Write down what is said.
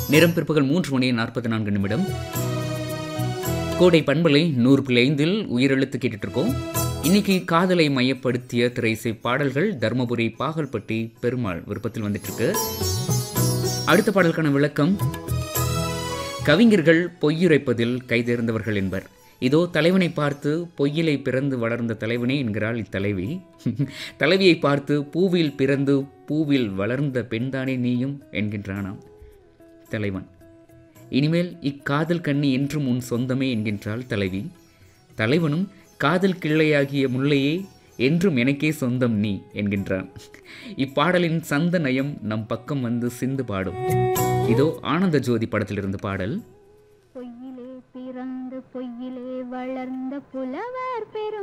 நேரம் பிற்பகல் மூன்று மணி நாற்பத்தி நான்கு நிமிடம் கோடை பண்பலை நூறு புள்ளி ஐந்தில் உயிரெழுத்து கேட்டுட்டு இருக்கோம் இன்னைக்கு காதலை மையப்படுத்திய திரைசை பாடல்கள் தருமபுரி பாகல்பட்டி பெருமாள் விருப்பத்தில் வந்துட்டு இருக்கு அடுத்த பாடலுக்கான விளக்கம் கவிஞர்கள் பொய்யுரைப்பதில் கைதேர்ந்தவர்கள் என்பர் இதோ தலைவனை பார்த்து பொய்யிலை பிறந்து வளர்ந்த தலைவனே என்கிறாள் இத்தலைவி தலைவியை பார்த்து பூவில் பிறந்து பூவில் வளர்ந்த பெண்தானே நீயும் என்கின்றானாம் தலைவன் இனிமேல் இக்காதல் கண்ணி என்றும் உன் சொந்தமே என்கின்றாள் தலைவி தலைவனும் காதல் கிள்ளையாகிய முல்லையே என்றும் எனக்கே சொந்தம் நீ என்கின்றான் இப்பாடலின் சந்த நயம் நம் பக்கம் வந்து சிந்து பாடும் இதோ ஆனந்த ஜோதி படத்திலிருந்து பாடல் பொய்யிலே பிறந்து பொய்யிலே வளர்ந்த புலவர் பெரும்